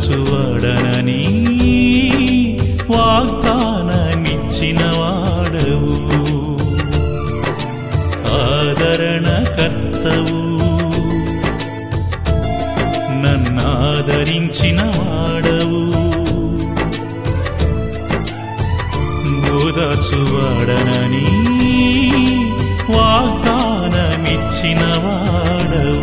ఓదార్చువాడనని వాగ్దానమిచ్చిన వాడవు ఆదరణ కర్తవు నన్నాదరించిన వాడవు ఓదార్చువాడనని వాగ్దానమిచ్చిన వాడవు